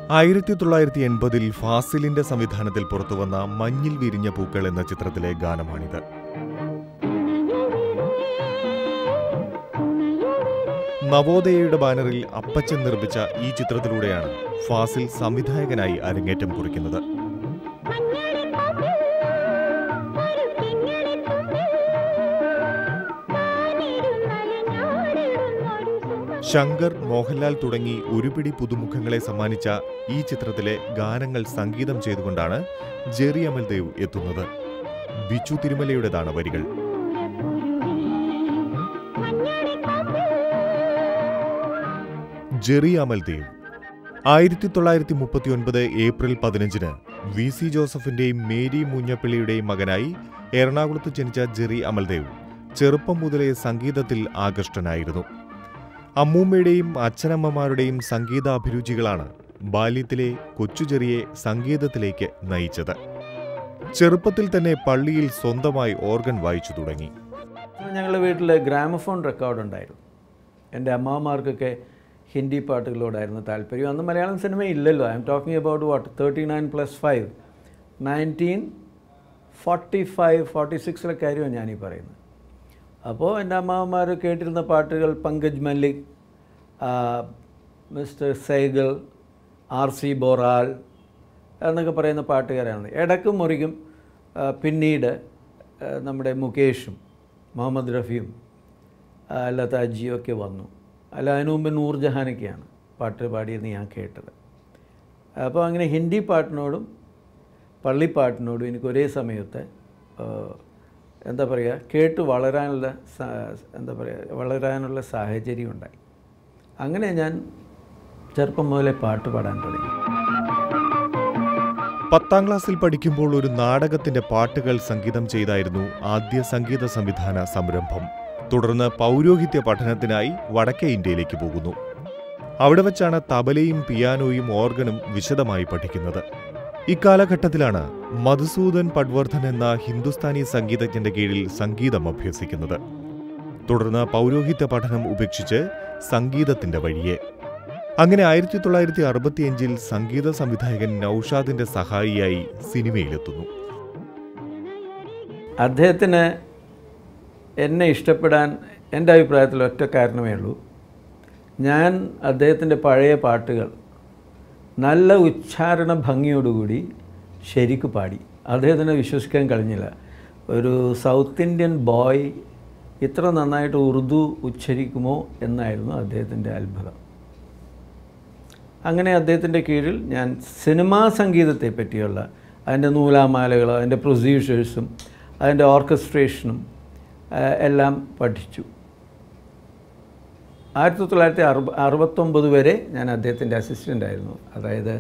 ആയിരത്തി തൊള്ളായിരത്തി എൺപതിൽ ഫാസിലിന്റെ സംവിധാനത്തിൽ പുറത്തുവന്ന മഞ്ഞിൽ വിരിഞ്ഞ പൂക്കൾ എന്ന ചിത്രത്തിലെ ഗാനമാണിത് നവോദയയുടെ ബാനറിൽ അപ്പച്ചൻ നിർമ്മിച്ച ഈ ചിത്രത്തിലൂടെയാണ് ഫാസിൽ സംവിധായകനായി അരങ്ങേറ്റം കുറിക്കുന്നത് ശങ്കർ മോഹൻലാൽ തുടങ്ങി ഒരുപിടി പുതുമുഖങ്ങളെ സമ്മാനിച്ച ഈ ചിത്രത്തിലെ ഗാനങ്ങൾ സംഗീതം ചെയ്തുകൊണ്ടാണ് ജെറി അമൽദേവ് എത്തുന്നത് ബിച്ചു തിരുമലയുടേതാണ് വരികൾ ജെറി അമൽദേവ് ആയിരത്തി തൊള്ളായിരത്തി മുപ്പത്തിയൊൻപത് ഏപ്രിൽ പതിനഞ്ചിന് വി സി ജോസഫിന്റെയും മേരി മുഞ്ഞപ്പിള്ളിയുടെയും മകനായി എറണാകുളത്ത് ജനിച്ച ജെറി അമൽദേവ് ചെറുപ്പം മുതലേ സംഗീതത്തിൽ ആകൃഷ്ടനായിരുന്നു അമ്മൂമ്മയുടെയും അച്ഛനമ്മമാരുടെയും സംഗീതാഭിരുചികളാണ് ബാല്യത്തിലെ കൊച്ചുചെറിയെ സംഗീതത്തിലേക്ക് നയിച്ചത് ചെറുപ്പത്തിൽ തന്നെ പള്ളിയിൽ സ്വന്തമായി ഓർഗൻ വായിച്ചു തുടങ്ങി ഞങ്ങളുടെ വീട്ടിൽ ഗ്രാമഫോൺ റെക്കോർഡ് ഉണ്ടായിരുന്നു എൻ്റെ അമ്മാമാർക്കൊക്കെ ഹിന്ദി പാട്ടുകളോടായിരുന്നു താല്പര്യം അന്ന് മലയാളം സിനിമ ഇല്ലല്ലോ I am talking about what thirty nine plus five nineteen forty five forty സിക്സിലെ കാര്യമാണ് ഞാനീ പറയുന്നത് അപ്പോൾ എൻ്റെ അമ്മാവന്മാർ കേട്ടിരുന്ന പാട്ടുകൾ പങ്കജ് മല്ലിക് ആ, mister Saigal R C Boral എന്നൊക്കെ പറയുന്ന പാട്ടുകാരാണ് ഇടയ്ക്കും മുറിക്കും ആ, പിന്നീട് ആ, നമ്മുടെ മുകേഷും മുഹമ്മദ് റഫിയും ആ, ലതാജിയും ഒക്കെ വന്നു അല്ല അതിനു മുമ്പ് നൂർജഹാനൊക്കെയാണ് പാട്ട് പാടിയെന്ന് ഞാൻ കേട്ടത് അപ്പോൾ അങ്ങനെ ഹിന്ദി പാട്ടിനോടും പള്ളിപ്പാട്ടിനോടും എനിക്ക് ഒരേ സമയത്ത് ആ, എന്താ പറയുക കേട്ട് വളരാനുള്ള സാ- എന്താ പറയുക വളരാനുള്ള സാഹചര്യം ഉണ്ടായി അങ്ങനെ ഞാൻ ചെറുപ്പം മുതലേ പാട്ട് പാടാൻ തുടങ്ങി പത്താം ക്ലാസ്സിൽ പഠിക്കുമ്പോൾ ഒരു നാടകത്തിന്റെ പാട്ടുകൾ സംഗീതം ചെയ്തായിരുന്നു ആദ്യ സംഗീത സംവിധാന സംരംഭം തുടർന്ന് പൗരോഹിത്യ പഠനത്തിനായി വടക്കേ ഇന്ത്യയിലേക്ക് പോകുന്നു അവിടെ വച്ചാണ് തബലയും പിയാനോയും ഓർഗനും വിശദമായി പഠിക്കുന്നത് ഇക്കാലഘട്ടത്തിലാണ് മധുസൂദൻ പട്വർദ്ധൻ എന്ന ഹിന്ദുസ്ഥാനി സംഗീതജ്ഞന്റെ കീഴിൽ സംഗീതം അഭ്യസിക്കുന്നത് തുടർന്ന് പൗരോഹിത്യ പഠനം ഉപേക്ഷിച്ച് സംഗീതത്തിന്റെ വഴിയെ അങ്ങനെ ആയിരത്തി തൊള്ളായിരത്തി അറുപത്തിയഞ്ചിൽ സംഗീത സംവിധായകൻ നൌഷാദിന്റെ സഹായിയായി സിനിമയിലെത്തുന്നു അദ്ദേഹത്തിന് എന്നെ ഇഷ്ടപ്പെടാൻ എൻ്റെ അഭിപ്രായത്തിൽ ഒറ്റ കാരണമേ ഉള്ളൂ ഞാൻ അദ്ദേഹത്തിൻ്റെ പഴയ പാട്ടുകൾ നല്ല ഉച്ചാരണ ഭംഗിയോടുകൂടി ശരിക്ക് പാടി അദ്ദേഹത്തിന് വിശ്വസിക്കാൻ കഴിഞ്ഞില്ല ഒരു സൗത്ത് ഇന്ത്യൻ ബോയ് ഇത്ര നന്നായിട്ട് ഉറുദു ഉച്ചരിക്കുമോ എന്നായിരുന്നു അദ്ദേഹത്തിൻ്റെ അത്ഭുതം അങ്ങനെ അദ്ദേഹത്തിൻ്റെ കീഴിൽ ഞാൻ സിനിമാ സംഗീതത്തെ പറ്റിയുള്ള അതിൻ്റെ നൂലാമാലകൾ അതിൻ്റെ പ്രൊഡ്യൂസേഴ്സും അതിൻ്റെ ഓർക്കസ്ട്രേഷനും ആ, എല്ലാം പഠിച്ചു ആയിരത്തി തൊള്ളായിരത്തി അറുപ അറുപത്തൊമ്പത് വരെ ഞാൻ അദ്ദേഹത്തിൻ്റെ അസിസ്റ്റൻ്റ് ആയിരുന്നു അതായത്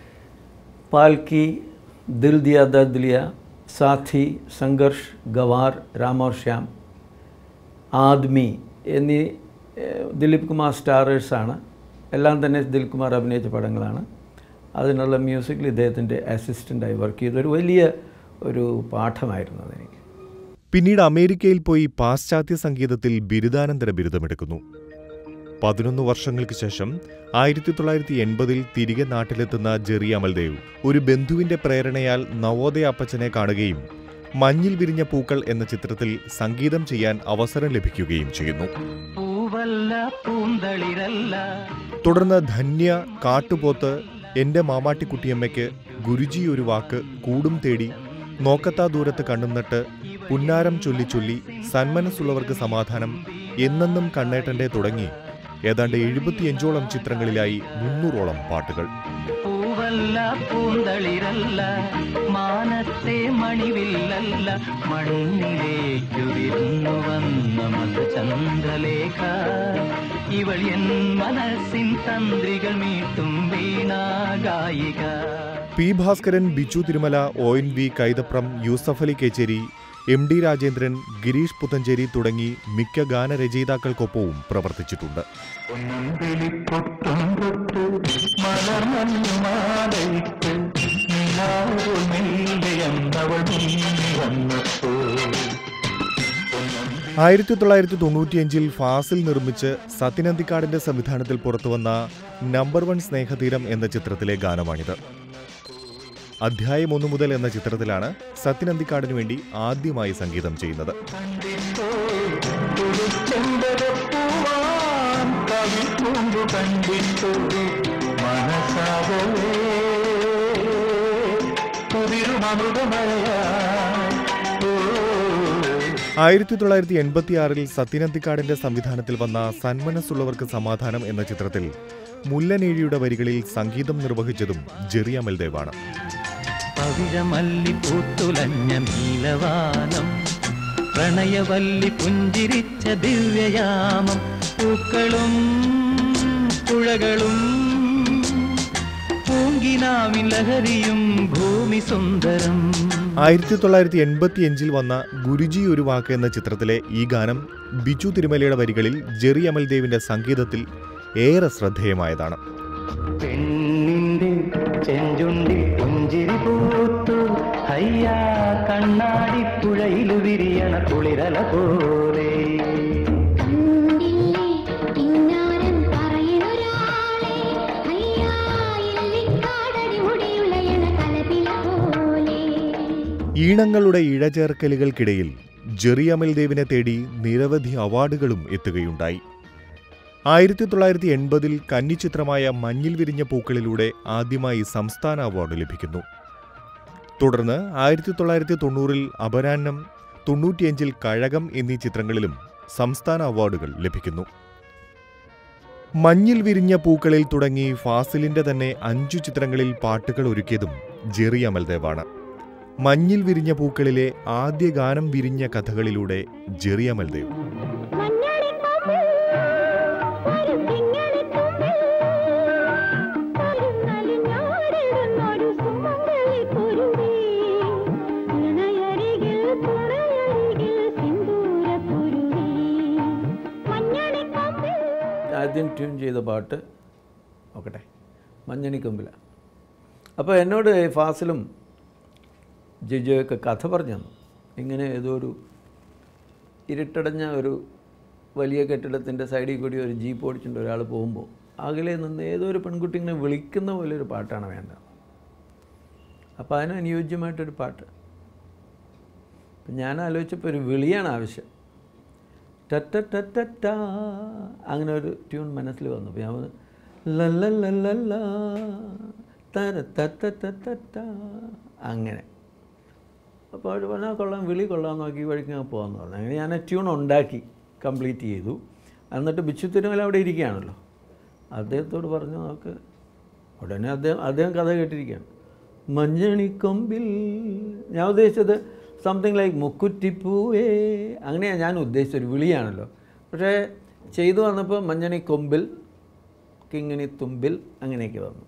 പാൽക്കി ദിൽ ദിയ ദർദ് ലിയ സാഥി സംഘർഷ് ഗവാർ രാമോർ ശ്യാം ആദ്മി എന്നീ ഏഹ്, ദിലീപ് കുമാർ സ്റ്റാറേഴ്സാണ് എല്ലാം തന്നെ ദിലീപ് കുമാർ അഭിനയിച്ച പടങ്ങളാണ് അതിനുള്ള മ്യൂസിക്കിൽ ഇദ്ദേഹത്തിൻ്റെ അസിസ്റ്റൻ്റായി വർക്ക് ചെയ്ത ഒരു വലിയ ഒരു പാഠമായിരുന്നു അതെനിക്ക് പിന്നീട് അമേരിക്കയിൽ പോയി പാശ്ചാത്യ സംഗീതത്തിൽ ബിരുദാനന്തര ബിരുദമെടുക്കുന്നു പതിനൊന്ന് വർഷങ്ങൾക്ക് ശേഷം ആയിരത്തി തൊള്ളായിരത്തി എൺപതിൽ തിരികെ നാട്ടിലെത്തുന്ന ജെറി അമൽദേവ് ഒരു ബന്ധുവിന്റെ പ്രേരണയാൽ നവോദയ അപ്പച്ചനെ കാണുകയും മഞ്ഞിൽ വിരിഞ്ഞ പൂക്കൾ എന്ന ചിത്രത്തിൽ സംഗീതം ചെയ്യാൻ അവസരം ലഭിക്കുകയും ചെയ്യുന്നു പൂവല്ല പൂന്തളിരല്ല തുടർന്ന് ധന്യ കാട്ടുപോത്ത് എന്റെ മാമാട്ടിക്കുട്ടിയമ്മയ്ക്ക് ഗുരുജി ഒരു വാക്ക് കൂടും തേടി നോക്കത്താ ദൂരത്ത് കണ്ണും നട്ട് പുന്നാരം ചൊല്ലി ചൊല്ലി സന്മനസ്സുള്ളവർക്ക് സമാധാനം എന്നെന്നും കണ്ണേട്ടന്റെ തുടങ്ങി ഏതാണ്ട് എഴുപത്തിയഞ്ചോളം ചിത്രങ്ങളിലായി മുന്നൂറോളം പാട്ടുകൾ പൂവല്ല പൂന്തളിരല്ല മാനത്തെ മണിവില്ലല്ല മണ്ണിലേക്കു വിരുന്നു വന്ന മധുചന്ദ്രലേഖ ഇവൾ എൻ മനസ്സിൻ തന്ത്രികൾ മീട്ടും വീണാ ഗായിക P Bhaskaran Biju Thirumala O N V Kaithapram Yusuf Ali Kechery M D Rajendran Gireesh Puthenchery തുടങ്ങി മിക്ക ഗാനരചയിതാക്കൾക്കൊപ്പവും പ്രവർത്തിച്ചിട്ടുണ്ട് പൊന്നും തൊട്ട് മലർമഞ്ഞു മാലയിട്ട് നിലാവുമെല്ലയന്നവൾ വന്നപ്പോ ആയിരത്തി തൊള്ളായിരത്തി തൊണ്ണൂറ്റിയഞ്ചിൽ ഫാസിൽ നിർമ്മിച്ച് സത്യനന്ദിക്കാടിന്റെ സംവിധാനത്തിൽ പുറത്തുവന്ന നമ്പർ വൺ സ്നേഹതീരം എന്ന ചിത്രത്തിലെ ഗാനമാണിത് അധ്യായം ഒന്നു മുതൽ എന്ന ചിത്രത്തിലാണ് സത്യനന്ദിക്കാടിനു വേണ്ടി ആദ്യമായി സംഗീതം ചെയ്യുന്നത് കണ്ടിട്ടോ ചെമ്പരപ്പൂവാൻ കവിപ്പൂമ്പു കണ്ടിട്ടോ മനസ്സാകവേ കുതിരുമൃതമയ ആയിരത്തി തൊള്ളായിരത്തി എൺപത്തിയാറിൽ സത്യനന്ദിക്കാടിന്റെ സംവിധാനത്തിൽ വന്ന സന്മനസ്സുള്ളവർക്ക് സമാധാനം എന്ന ചിത്രത്തിൽ മുല്ലനേഴിയുടെ വരികളിൽ സംഗീതം നിർവഹിച്ചതും ജെറി അമൽദേവാണ് പവിഴമല്ലി പൂത്തുലഞ്ഞ നീലവാനം പ്രണയവല്ലി പുഞ്ചിരിച്ച ദിവ്യയാമം പൂക്കളും പുഴകളും പൂങ്കിനാവിൻ ലഹരിയും ഭൂമി സുന്ദരം ആയിരത്തി തൊള്ളായിരത്തി എൺപത്തിയഞ്ചിൽ വന്ന ഗുരുജി ഒരു വാക്ക് എന്ന ചിത്രത്തിലെ ഈ ഗാനം ബിജു തിരുമലയുടെ വരികളിൽ ജെറി അമൽദേവിന്റെ സംഗീതത്തിൽ ഏറെ ശ്രദ്ധേയമായതാണ് പെണ്ണിന്റെ ചെഞ്ചുണ്ടിൽ പുഞ്ചിരി പൂത്തു ഹയ്യാ കണ്ണാടി പുഴയിൽ വിരിയണ കുളിരല പോലെ കണ്ടില്ലേ കിന്നാരം പറയണൊരാളെ അയ്യാ ഇല്ലിക്കാടടി മുടിയുളയണ കലപില പോലെ ഈണങ്ങളുടെ ഇഴചേർക്കലുകൾക്കിടയിൽ ജെറി അമൽദേവിനെ തേടി നിരവധി അവാർഡുകളും എത്തുകയുണ്ടായി ആയിരത്തി തൊള്ളായിരത്തി എൺപതിൽ കന്നിച്ചിത്രമായ മഞ്ഞിൽ വിരിഞ്ഞ പൂക്കളിലൂടെ ആദ്യമായി സംസ്ഥാന അവാർഡ് ലഭിക്കുന്നു തുടർന്ന് ആയിരത്തി തൊള്ളായിരത്തി തൊണ്ണൂറിൽ അപരാഹ്നം തൊണ്ണൂറ്റിയഞ്ചിൽ കഴകം എന്നീ ചിത്രങ്ങളിലും സംസ്ഥാന അവാർഡുകൾ ലഭിക്കുന്നു മഞ്ഞിൽ വിരിഞ്ഞ പൂക്കളിൽ തുടങ്ങി ഫാസിലിന്റെ തന്നെ അഞ്ചു ചിത്രങ്ങളിൽ പാട്ടുകൾ ഒരുക്കിയതും ജെറി അമൽദേവാണ് മഞ്ഞിൽ വിരിഞ്ഞ പൂക്കളിലെ ആദ്യ ഗാനം വിരിഞ്ഞ കഥകളിലൂടെ ജെറി അമൽദേവ് മഞ്ഞളിക്കൊമ്പിൽ ഒരു തിങ്ങളിക്കൊമ്പിൽ കരുന്നലിഞ്ഞാടിടുന്നൊരു സുമംഗലിക്കുരുവി. ഇണയരികിൽ തുണയരികിൽ സിന്ദൂരക്കുരുവി. മഞ്ഞളിക്കൊമ്പിൽ ആദ്യം ട്യൂൺ ചെയ്ത പാട്ട് നോക്കട്ടെ മഞ്ഞണിക്കൊമ്പില അപ്പോൾ എന്നോട് ഫാസിലും ജിജോയൊക്കെ കഥ പറഞ്ഞു തന്നു ഇങ്ങനെ ഏതോ ഒരു ഇരുട്ടടഞ്ഞ ഒരു വലിയ കെട്ടിടത്തിൻ്റെ സൈഡിൽ കൂടി ഒരു ജീപ്പ് ഓടിച്ചിട്ട് ഒരാൾ പോകുമ്പോൾ അകലെ നിന്ന് ഏതോ ഒരു പെൺകുട്ടി ഇങ്ങനെ വിളിക്കുന്ന പോലെ ഒരു പാട്ടാണ് വേണ്ടത് അപ്പോൾ അതിന് അനുയോജ്യമായിട്ടൊരു പാട്ട് അപ്പം ഞാൻ ആലോചിച്ചപ്പോൾ ഒരു വിളിയാണ് ആവശ്യം ടറ്റ അങ്ങനെ ഒരു ട്യൂൺ മനസ്സിൽ വന്നു അപ്പോൾ ഞാൻ വന്ന് ലല്ലല്ലല്ല തര തറ്റ അങ്ങനെ അപ്പോൾ അവർ പറഞ്ഞാൽ കൊള്ളാം വിളി കൊള്ളാം നോക്കി ഈ വഴിക്ക് ഞാൻ പോകാമെന്ന് പറഞ്ഞു അങ്ങനെ ഞാൻ ആ ട്യൂൺ ഉണ്ടാക്കി കംപ്ലീറ്റ് ചെയ്തു എന്നിട്ട് ബിച്ചു തിരുമല അവിടെ ഇരിക്കുകയാണല്ലോ അദ്ദേഹത്തോട് പറഞ്ഞു നോക്ക് ഉടനെ അദ്ദേഹം അദ്ദേഹം കഥ കേട്ടിരിക്കുകയാണ് മഞ്ഞണിക്കൊമ്പിൽ ഞാൻ ഉദ്ദേശിച്ചത് സംതിങ് ലൈക്ക് മുക്കുറ്റിപ്പൂവേ അങ്ങനെയാണ് ഞാൻ ഉദ്ദേശിച്ചത് ഒരു വിളിയാണല്ലോ പക്ഷേ ചെയ്തു വന്നപ്പോൾ മഞ്ഞണിക്കൊമ്പിൽ കിങ്ങിണി തുമ്പിൽ അങ്ങനെയൊക്കെ വന്നു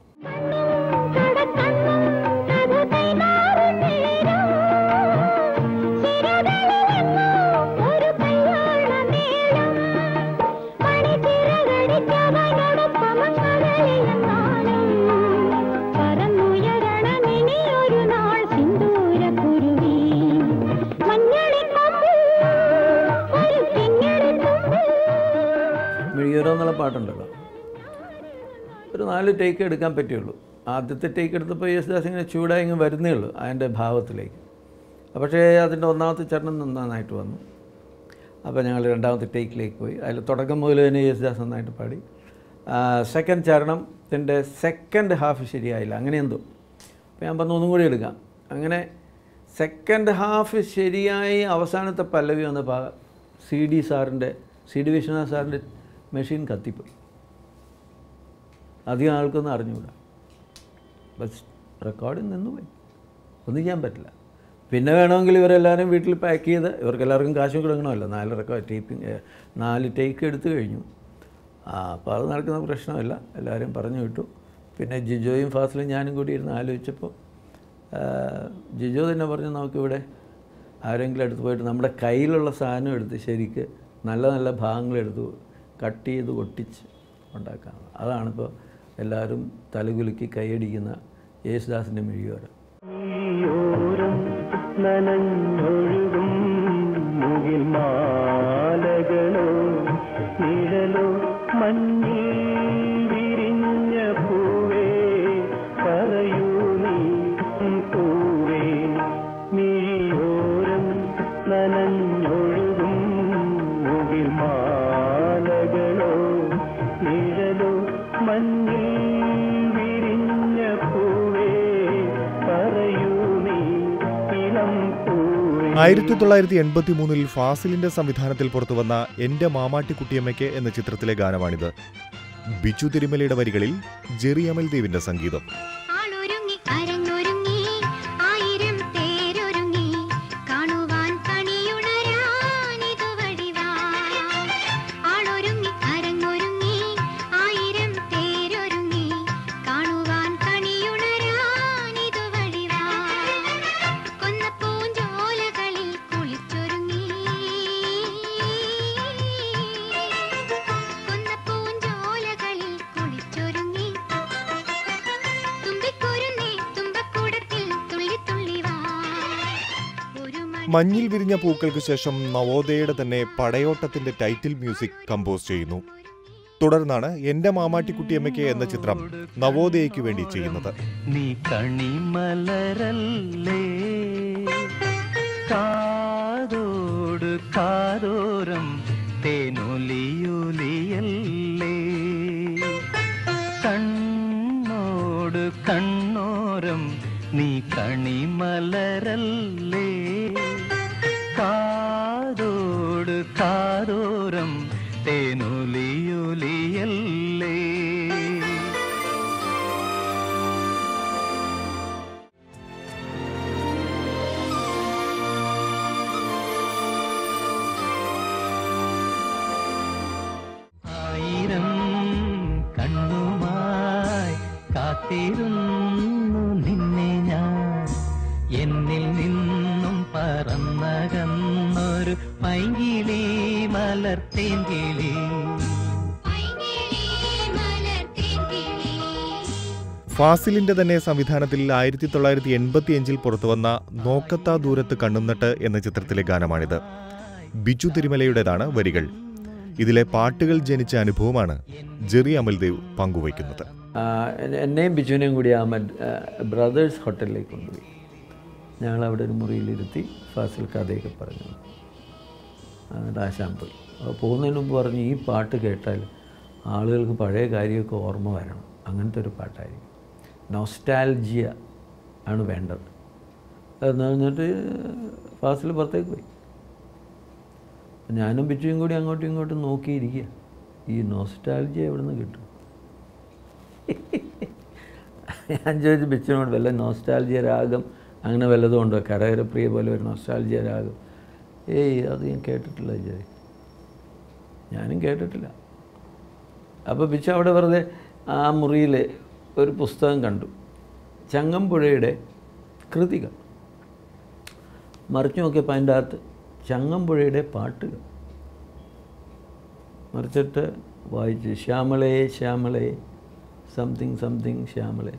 മിഴിയോരോ എന്നുള്ള പാട്ടുണ്ടല്ലോ ഒരു നാല് ടേക്ക് എടുക്കാൻ പറ്റുള്ളൂ ആദ്യത്തെ ടേക്ക് എടുത്തപ്പോൾ യേശുദാസ് ഇങ്ങനെ ചൂടായി ഇങ്ങ് വരുന്നേ ഉള്ളൂ അതിൻ്റെ ഭാവത്തിലേക്ക് പക്ഷേ അതിൻ്റെ ഒന്നാമത്തെ ചരണം നന്നായിട്ട് വന്നു അപ്പോൾ ഞങ്ങൾ രണ്ടാമത്തെ ടേക്കിലേക്ക് പോയി അതിൽ തുടക്കം മുതൽ തന്നെ യേശുദാസ് നന്നായിട്ട് പാടി സെക്കൻഡ് ചരണത്തിൻ്റെ സെക്കൻഡ് ഹാഫ് ശരിയായില്ല അങ്ങനെ എന്തോ അപ്പോൾ ഞാൻ പറഞ്ഞു ഒന്നും കൂടി എടുക്കാം അങ്ങനെ സെക്കൻഡ് ഹാഫ് ശരിയായി അവസാനത്തെ പല്ലവി വന്നപ്പോൾ സി ഡി സാറിൻ്റെ സി ഡി വിശ്വനാഥ് സാറിൻ്റെ മെഷീൻ കത്തിപ്പോയി അധികം ആൾക്കൊന്നും അറിഞ്ഞുകൂടാ ബസ് റെക്കോർഡിൽ നിന്നുപോയി ഒന്നും ചെയ്യാൻ പറ്റില്ല പിന്നെ വേണമെങ്കിൽ ഇവരെല്ലാവരും വീട്ടിൽ പാക്ക് ചെയ്ത് ഇവർക്ക് എല്ലാവർക്കും കാശും കൊടുക്കണമല്ലോ നാല് റെക്കോർഡ് ടേപ്പിംഗ് നാല് ടേക്ക് എടുത്തു കഴിഞ്ഞു ആ അപ്പോൾ അത് നടക്കുന്ന പ്രശ്നമല്ല എല്ലാവരും പറഞ്ഞു വിട്ടു പിന്നെ ജിജോയും ഫാസിലും ഞാനും കൂടി ഇരുന്ന് ആലോചിച്ചപ്പോൾ ആ, ജിജോ തന്നെ പറഞ്ഞു നമുക്കിവിടെ ആരെങ്കിലും എടുത്ത് പോയിട്ട് നമ്മുടെ കയ്യിലുള്ള സാധനം എടുത്ത് ശരിക്ക് നല്ല നല്ല ഭാഗങ്ങളെടുത്ത് കട്ട് ചെയ്ത് ഒട്ടിച്ച് ഉണ്ടാക്കാം അതാണിപ്പോൾ എല്ലാവരും തലകുലുക്കി കൈയടിക്കുന്ന യേശുദാസിൻ്റെ മിഴിയോരം ഓരം നനഞ്ഞൊഴുകും മുകിൽ മാ ആയിരത്തി തൊള്ളായിരത്തി എൺപത്തി മൂന്നിൽ ഫാസിലിന്റെ സംവിധാനത്തിൽ പുറത്തുവന്ന എന്റെ മാമാട്ടിക്കുട്ടിയമ്മയ്ക്ക് എന്ന ചിത്രത്തിലെ ഗാനമാണിത് ബിച്ചു തിരുമലയുടെ വരികളിൽ ജെറി അമൽ ദേവിന്റെ സംഗീതം ആളൊരുങ്ങി അരങ്ങൊരുങ്ങി ആയിരം തേരൊരുങ്ങി കാണുവാൻ കണിയുണരാനിതുവഴി വാ ആളൊരുങ്ങി അരങ്ങൊരുങ്ങി ആയിരം തേരൊരുങ്ങി കാണുവാൻ കണിയുണരാനിതുവഴി വാ കൊന്നപ്പൂഞ്ചോലകളിൽ കുളിച്ചൊരുങ്ങി കൊന്നപ്പൂഞ്ചോലകളിൽ കുളിച്ചൊരുങ്ങി തുമ്പിക്കുരുന്നേ തുമ്പക്കൂടത്തിൽ തുള്ളി തുള്ളി വാ ഒരു മഞ്ഞിൽ വിരിഞ്ഞ പൂക്കൾക്ക് ശേഷം നവോദയയുടെ തന്നെ പടയോട്ടത്തിന്റെ ടൈറ്റിൽ മ്യൂസിക് കമ്പോസ് ചെയ്യുന്നു തുടർന്നാണ് എന്റെ മാമാട്ടിക്കുട്ടിയമ്മയ്ക്ക് എന്ന ചിത്രം നവോദയയ്ക്ക് വേണ്ടി ചെയ്യുന്നത് നീ കണിമലരല്ലേ കാതോട് കാതോരം തേനൊലിയൊലിയല്ലേ കണ്ണോട് കണ്ണോരം നീ കണിമലരല്ലേ കാതോട് കാതോരം തേനൊലിയൊലിയല്ലേ ആയിരം കണ്ണുമായി കാത്തിരുന്നു നിന്നെ ഞാൻ എന്നിൽ നിന്നും പറന്നകന്നൊരു പൈങ്കിളി മലർത്തേൻ കിളി ഫാസിലിന്റെ തന്നെ സംവിധാനത്തിൽ ആയിരത്തി തൊള്ളായിരത്തി എൺപത്തിയഞ്ചിൽ പുറത്തുവന്ന നോക്കത്താ ദൂരത്ത് കണ്ണുന്നട്ട് എന്ന ചിത്രത്തിലെ ഗാനമാണിത് ബിജു തിരുമലയുടേതാണ് വരികൾ ഇതിലെ പാട്ടുകൾ ജനിച്ച അനുഭവമാണ് ജെറി അമൽദേവ് പങ്കുവയ്ക്കുന്നത് ആ, എന്നെ- എന്നെയും ബിജുവിനെയും കൂടി ആ മറ്റ് ബ്രദേഴ്സ് ഹോട്ടലിലേക്ക് കൊണ്ടുപോയി ഞങ്ങൾ അവിടെ ഒരു മുറിയിലിരുത്തി ഫാസിൽ കഥയൊക്കെ പറഞ്ഞു എന്നിട്ട് ആശാൻ പോയി അപ്പോൾ പോകുന്നതിന് മുമ്പ് പറഞ്ഞു ഈ പാട്ട് കേട്ടാൽ ആളുകൾക്ക് പഴയ കാര്യമൊക്കെ ഓർമ്മ വരണം അങ്ങനത്തെ ഒരു പാട്ടായിരിക്കും നൊസ്റ്റാൽജിയ ആണ് വേണ്ടത് എന്ന് പറഞ്ഞിട്ട് ഫാസിൽ പുറത്തേക്ക് പോയി അപ്പം ഞാനും ബിച്ചുവും കൂടി അങ്ങോട്ടും ഇങ്ങോട്ടും നോക്കിയിരിക്കുക ഈ നൊസ്റ്റാൽജിയ എവിടെ നിന്ന് കിട്ടും ഞാൻ ചോദിച്ചു ബിച്ചിനോട് വല്ല നോസ്റ്റാൾജിയ രാഗം അങ്ങനെ വല്ലതും ഉണ്ടോ കരകരപ്രിയ പോലെ ഒരു നോസ്റ്റാൾജിയ രാഗം ഏയ് അത് ഞാൻ കേട്ടിട്ടില്ല ജയ് ഞാനും കേട്ടിട്ടില്ല അപ്പോൾ ബിച്ചു അവിടെ വെറുതെ ആ മുറിയിൽ ഒരു പുസ്തകം കണ്ടു ചങ്ങമ്പുഴയുടെ കൃതികൾ മറിച്ചു നോക്കിയപ്പോൾ അതിൻ്റെ അകത്ത് ചങ്ങമ്പുഴയുടെ പാട്ടുകൾ മറിച്ചിട്ട് വായിച്ചു ശ്യാമളേ ശ്യാമളേ സംതിങ് സംതിങ് ശ്യാമളെ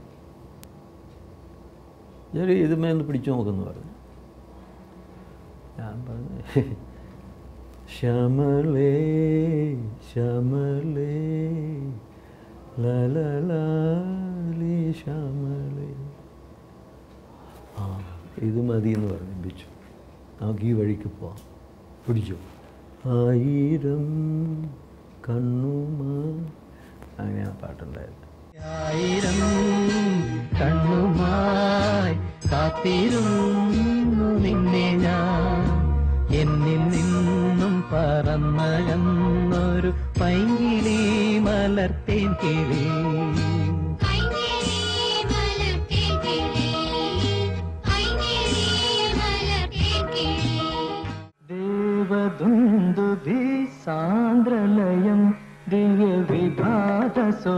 ഞാൻ ഇതുമേ ഒന്ന് പിടിച്ചു നോക്കുന്നു പറഞ്ഞു ഞാൻ പറഞ്ഞു ശ്യാമളേ ശ്യാമളേ ലലലാലി ശ്യാമളേ ആ ഇത് മതി എന്ന് പറഞ്ഞു ബിച്ചു നമുക്ക് ഈ വഴിക്ക് പോവാം പിടിച്ചു ആയിരം കണ്ണുമാ അങ്ങനെ ആ പാട്ടുണ്ടായിരുന്നു ആയിരം കണ്ണുമായി കാത്തിരുന്നു നിന്നെ ഞാൻ എന്നിൽ നിന്നും പറന്നകന്നൊരു പൈങ്കിളി മലർത്തേൻ കിളി ദേവദുന്ദുഭി സാന്ദ്രലയം ദിവ്യവിഭാത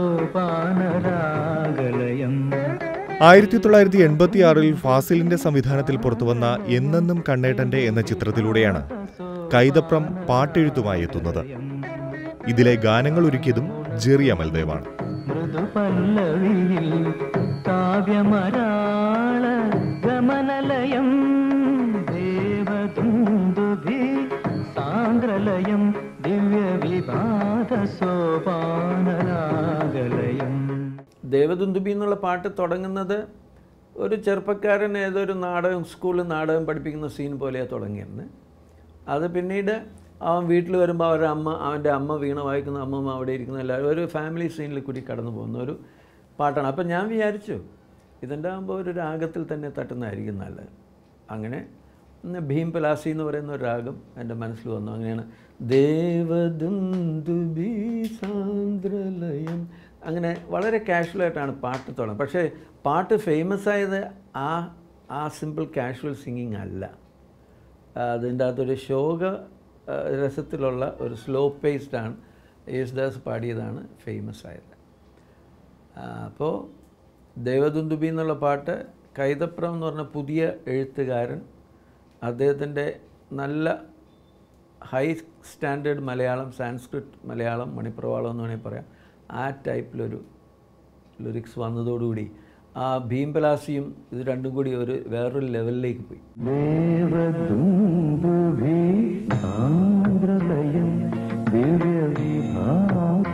സോപാനരാഗലയം ആയിരത്തി തൊള്ളായിരത്തി എൺപത്തിയാറിൽ ഫാസിലിന്റെ സംവിധാനത്തിൽ പുറത്തുവന്ന എന്നെന്നും കണ്ണേട്ടന്റെ എന്ന ചിത്രത്തിലൂടെയാണ് കൈതപ്രം പാട്ടെഴുത്തുമായി എത്തുന്നത് ഇതിലെ ഗാനങ്ങൾ ഒരുക്കിയതും ജെറി അമൽദേവാണ് മൃദുപല്ലവിയിൽ കാവ്യമരാള ഗമനലയം ദേവദുന്ദുഭി സാന്ദ്രലയം ദിവ്യവിഭാത സോപാനരാഗലയം ദേവദുന്ദുബി എന്നുള്ള പാട്ട് തുടങ്ങുന്നത് ഒരു ചെറുപ്പക്കാരൻ ഏതൊരു നാടകം സ്കൂളിൽ നാടകം പഠിപ്പിക്കുന്ന സീൻ പോലെയാണ് തുടങ്ങിയിരുന്നത് അത് പിന്നീട് അവൻ വീട്ടിൽ വരുമ്പോൾ അവരുടെ അമ്മ അവൻ്റെ അമ്മ വീണ വായിക്കുന്ന അമ്മമ്മ അവിടെ ഇരിക്കുന്ന എല്ലാവരും ഒരു ഫാമിലി സീനിൽ കൂടി കടന്നു പോകുന്ന ഒരു പാട്ടാണ് അപ്പം ഞാൻ വിചാരിച്ചു ഇതിൻ്റെ ആകുമ്പോൾ ഒരു രാഗത്തിൽ തന്നെ തട്ടുന്നതായിരിക്കും നല്ലത് അങ്ങനെ പിന്നെ ഭീം പലാസി എന്ന് പറയുന്ന ഒരു രാഗം എൻ്റെ മനസ്സിൽ വന്നു അങ്ങനെയാണ് ദേവദുന്ദുബി സാന്ദ്രലയം അങ്ങനെ വളരെ കാഷ്വലായിട്ടാണ് പാട്ട് തുടങ്ങുന്നത് പക്ഷേ പാട്ട് ഫേമസ് ആയത് ആ ആ സിമ്പിൾ കാഷ്വൽ സിംഗിങ് അല്ല അതിൻ്റെ അകത്തൊരു ശോക ആ, രസത്തിലുള്ള ഒരു സ്ലോ പേസ്ഡാണ് യേശുദാസ് പാടിയതാണ് ഫേമസ് ആയത് അപ്പോൾ ദേവദുന്ദുബി എന്നുള്ള പാട്ട് കൈതപ്രം എന്ന് പറഞ്ഞ പുതിയ എഴുത്തുകാരൻ അദ്ദേഹത്തിൻ്റെ നല്ല ഹൈ സ്റ്റാൻഡേർഡ് മലയാളം സാൻസ്ക്രിറ്റ് മലയാളം മണിപ്രവാളം എന്ന് വേണമെങ്കിൽ പറയാം ആ ടൈപ്പിലൊരു ലിറിക്സ് വന്നതോടുകൂടി ആ ഭീംപലാസിയും ഇത് രണ്ടും കൂടി ഒരു വേറൊരു ലെവലിലേക്ക് പോയി ദേവദുന്ദുഭി സാന്ദ്രലയം ദിവ്യവിഭാത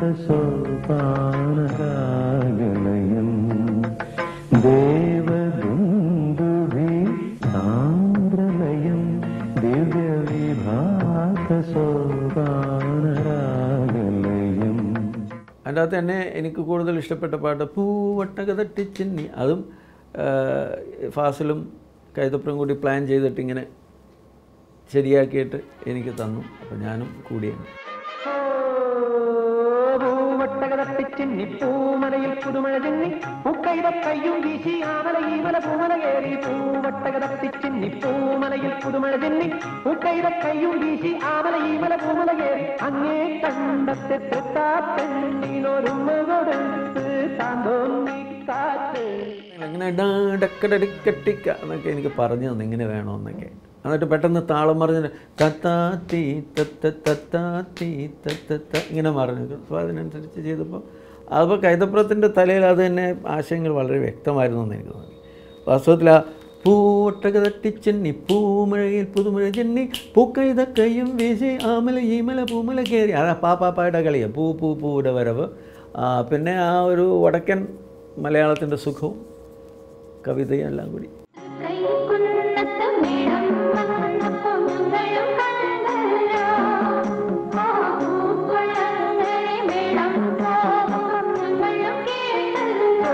സോപാനരാഗലയം ദേവദുന്ദുഭി സാന്ദ്രലയം ദിവ്യവിഭാത സോപാനരാഗലയം അതിൻ്റെ അകത്ത് എന്നെ എനിക്ക് കൂടുതൽ ഇഷ്ടപ്പെട്ട പാട്ട് പൂവട്ടക തട്ടിച്ചിന്നി അതും ആ, ഫാസിലും കൈതപ്പുറം കൂടി പ്ലാൻ ചെയ്തിട്ട് ഇങ്ങനെ ശരിയാക്കിയിട്ട് എനിക്ക് തന്നു അപ്പോൾ ഞാനും കൂടിയാണ് പൂവട്ടകതട്ടിച്ചിന്നി പൂമലയിൽ പുതുമഴ ചിന്നി പൂക്കൈത കയ്യും വീശി ആമല ഈമല പൂമല കേറി പൂവട്ടകതട്ടിച്ചിന്നി പൂമലയിൽ പുതുമഴ ചിന്നി പൂക്കൈത കയ്യും വീശി ആമല ഈമല പൂമല കേറി അങ്ങേ കണ്ടത്തെ പെണ്ണിനൊരുമ കൊടുത്ത് താന്തോന്നി കാറ്റ് അങ്ങനെ ഡക്കടടിക്കട്ടിക്ക എന്നൊക്കെ എനിക്ക് പറഞ്ഞു തന്നു ഇങ്ങനെ വേണമെന്നൊക്കെ എന്നിട്ട് പെട്ടെന്ന് താളം പറഞ്ഞ് തത്താത്തി തത്ത തത്താത്തി തത്ത ഇങ്ങനെ പറഞ്ഞു അപ്പോൾ അതിനനുസരിച്ച് ചെയ്തപ്പോൾ അതിപ്പോൾ കൈതപ്പുറത്തിൻ്റെ തലയിൽ അത് തന്നെ ആശയങ്ങൾ വളരെ വ്യക്തമായിരുന്നു എന്ന് എനിക്ക് തോന്നി വാസ്തവത്തിൽ ആ പൂട്ടക തട്ടിച്ചെന്നി പൂമഴയിൽ പുതുമഴ ചെന്നി പൂക്കൈത കയ്യും വീശി ആമല ഈമല പൂമല കയറി അതാ പാപ്പാപ്പായുടെ കളിയാണ് പൂ പൂ പൂയുടെ വരവ് ആ, പിന്നെ ആ ഒരു വടക്കൻ മലയാളത്തിൻ്റെ സുഖവും കവിതയും എല്ലാം കൂടി കൈകുന്നത്ത് മേളം വന്നപ്പോൾ ഞങ്ങളും കണ്ടല്ലോ ആ പൂക്കുളങ്ങരെ മേളം പോകുമ്പോൾ ഞങ്ങളും കേട്ടല്ലോ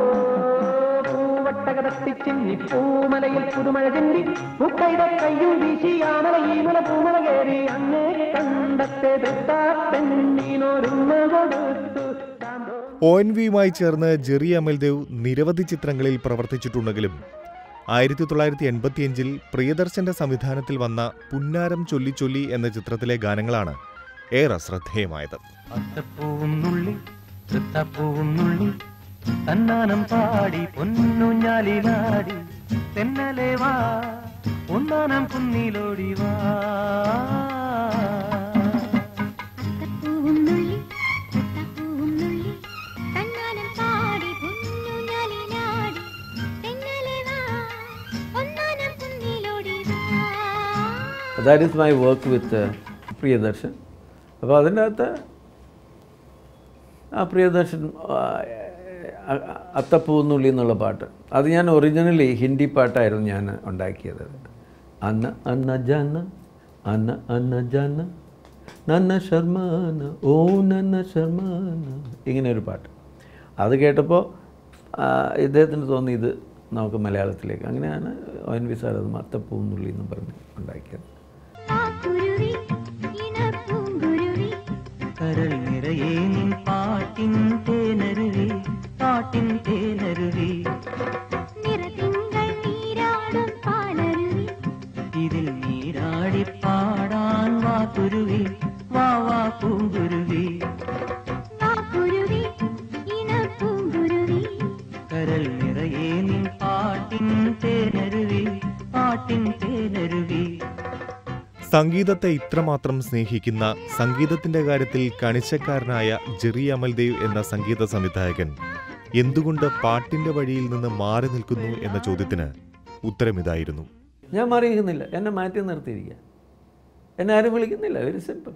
പൂവട്ടകതട്ടിച്ചിന്നി പൂമലയിൽ പുതുമഴ ചിന്നി പൂക്കൈത കയ്യും വീശി ആമല ഈമല പൂമല കേറി അങ്ങേ കണ്ടത്തെ പെണ്ണിനൊരുമ കൊടുത്തു താന്തോ ഒ എൻ വിയുമായി ചേർന്ന് ജെറി അമൽദേവ് നിരവധി ചിത്രങ്ങളിൽ പ്രവർത്തിച്ചിട്ടുണ്ടെങ്കിലും ആയിരത്തി തൊള്ളായിരത്തി എൺപത്തിയഞ്ചിൽ പ്രിയദർശന്റെ സംവിധാനത്തിൽ വന്ന പുന്നാരം ചൊല്ലി ചൊല്ലി എന്ന ചിത്രത്തിലെ ഗാനങ്ങളാണ് ഏറെ ശ്രദ്ധേയമായത് അത്തപ്പൂവും നുള്ളി തൃത്തപ്പൂവും നുള്ളി തന്നാനം പാടി പൊന്നുഞ്ഞാലിലാടി തെന്നലെ വാ ഒന്നാനം കുന്നിലോടി വാ അത്തപ്പൂവും നുള്ളി തത്തപ്പൂവും നുള്ളി തന്നാനം പാടി പൊന്നുഞ്ഞാലിലാടി തെന്നലെ വാ ഒന്നാനം കുന്നിലോടി വാ that is my work with Priyadarshan അപ്പോൾ അതിൻ്റെ അകത്ത് ആ പ്രിയദർശൻ ആ, അ- അ- അത്തപ്പൂന്നുള്ളി എന്നുള്ള പാട്ട് അത് ഞാൻ ഒറിജിനലി ഹിന്ദി പാട്ടായിരുന്നു ഞാൻ ഉണ്ടാക്കിയത് അന്ന അന്ന ജന അന്ന അന്ന ജന നന്ന ശർമാന ഓ നന്ന ശർമാന ഇങ്ങനെ ഒരു പാട്ട് അത് കേട്ടപ്പോൾ ആ, ഇദ്ദേഹത്തിന് തോന്നി ഇത് നമുക്ക് മലയാളത്തിലേക്ക് അങ്ങനെയാണ് ഒ എൻ വി സാർ അത് അത്തപ്പൂന്നുള്ളി എന്ന് പറഞ്ഞ് ഉണ്ടാക്കിയത് ആ കുരുവി ഇണപ്പൂങ്കുരുവി കരൾ നിറയെ നിൻ പാട്ടിൻ തേനരുവി പാട്ടിൻ തേനരുവി നിറതിങ്കൾ നീരാടും പാലരുവി ഇതിൽ നീരാടി പാടാൻ വാ കുരുവി വാ വാ പൂങ്കുരുവി ആ കുരുവി ഇണപ്പൂങ്കുരുവി കരൾ നിറയെ നിൻ പാട്ടിൻ തേനരുവി പാട്ടിൻ തേനരുവി സംഗീതത്തെ ഇത്രമാത്രം സ്നേഹിക്കുന്ന സംഗീതത്തിന്റെ കാര്യത്തിൽ കണിശക്കാരനായ ജെറി അമൽദേവ് എന്ന സംഗീത സംവിധായകൻ എന്തുകൊണ്ട് പാട്ടിന്റെ വഴിയിൽ നിന്ന് മാറി നിൽക്കുന്നു എന്ന ചോദ്യത്തിന് ഉത്തരമിതായിരുന്നു ഞാൻ മാറിയിരിക്കുന്നില്ല എന്നെ മാറ്റി നിർത്തിയിരിക്കുക എന്നെ ആരും വിളിക്കുന്നില്ല വെരി സിമ്പിൾ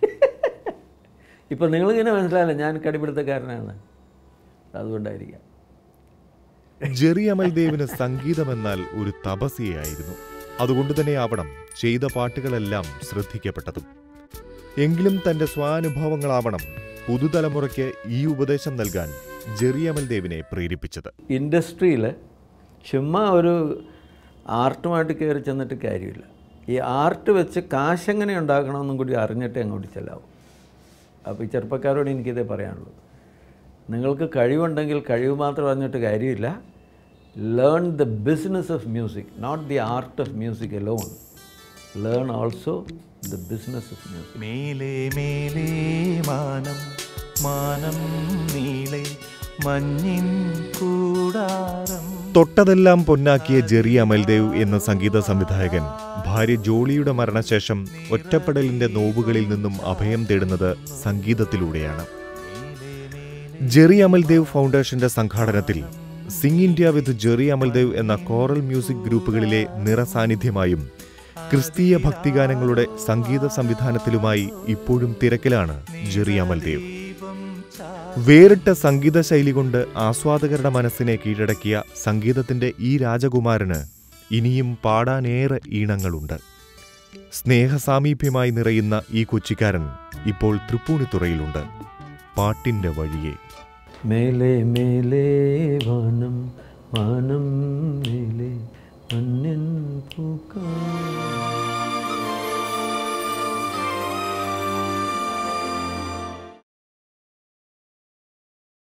ഇപ്പം നിങ്ങളിങ്ങനെ മനസ്സിലായല്ലോ ഞാൻ കടിപിടുത്തക്കാരനാണ് അതുകൊണ്ടായിരിക്കാം ജെറി അമൽദേവിന് സംഗീതമെന്നാൽ ഒരു തപസ്യയായിരുന്നു അതുകൊണ്ട് തന്നെയാവണം ചെയ്ത പാട്ടുകളെല്ലാം ശ്രദ്ധിക്കപ്പെട്ടതും എങ്കിലും തന്റെ സ്വാനുഭവങ്ങളാവണം പുതുതലമുറയ്ക്ക് ഈ ഉപദേശം നൽകാൻ ജെറി അമൽദേവിനെ പ്രേരിപ്പിച്ചത് ഇൻഡസ്ട്രിയിൽ ചുമ്മാ ഒരു ആർട്ടുമായിട്ട് കയറി ചെന്നിട്ട് കാര്യമില്ല ഈ ആർട്ട് വെച്ച് കാശെങ്ങനെ ഉണ്ടാക്കണമെന്നും കൂടി അറിഞ്ഞിട്ടേ അങ്ങോട്ട് ചെല്ലാവും അപ്പോൾ ഈ ചെറുപ്പക്കാരോട് എനിക്കിതേ പറയാനുള്ളൂ നിങ്ങൾക്ക് കഴിവുണ്ടെങ്കിൽ കഴിവ് മാത്രം അറിഞ്ഞിട്ട് കാര്യമില്ല learn the business of music not the art of music alone learn also the business of music മേലെ മേലെ മാനം മാനം നീളെ മഞ്ഞിൻ കൂടാരം തൊട്ടതെല്ലാം പൊന്നാക്കിയ ജെറി അമൽദേവ് എന്ന സംഗീത സംവിധായകൻ ഭാര്യ ജോളിയുടെ മരണശേഷം ഒറ്റപ്പെടലിന്റെ നോവുകളിൽ നിന്നും അഭയം തേടുന്നത് സംഗീതത്തിലൂടെയാണ് ജെറി അമൽദേവ് ഫൗണ്ടേഷന്റെ സംഘാടനത്തിൽ sing India with Jerry Amaldev എന്ന കോറൽ മ്യൂസിക് ഗ്രൂപ്പുകളിലെ നിറസാന്നിധ്യമായും ക്രിസ്തീയ ഭക്തിഗാനങ്ങളുടെ സംഗീത സംവിധാനത്തിലുമായി ഇപ്പോഴും തിരക്കിലാണ് ജെറി അമൽദേവ് വേറിട്ട സംഗീത ശൈലി കൊണ്ട് ആസ്വാദകരുടെ മനസ്സിനെ കീഴടക്കിയ സംഗീതത്തിന്റെ ഈ രാജകുമാരന് ഇനിയും പാടാനേറെ ഈണങ്ങളുണ്ട് സ്നേഹസാമീപ്യമായി നിറയുന്ന ഈ കൊച്ചിക്കാരൻ ഇപ്പോൾ തൃപ്പൂണിത്തുറയിലുണ്ട് പാട്ടിന്റെ വഴിയെ മേലെ മേലെ വാനം വാനം മേലെ മഞ്ഞൻ പൂക്ക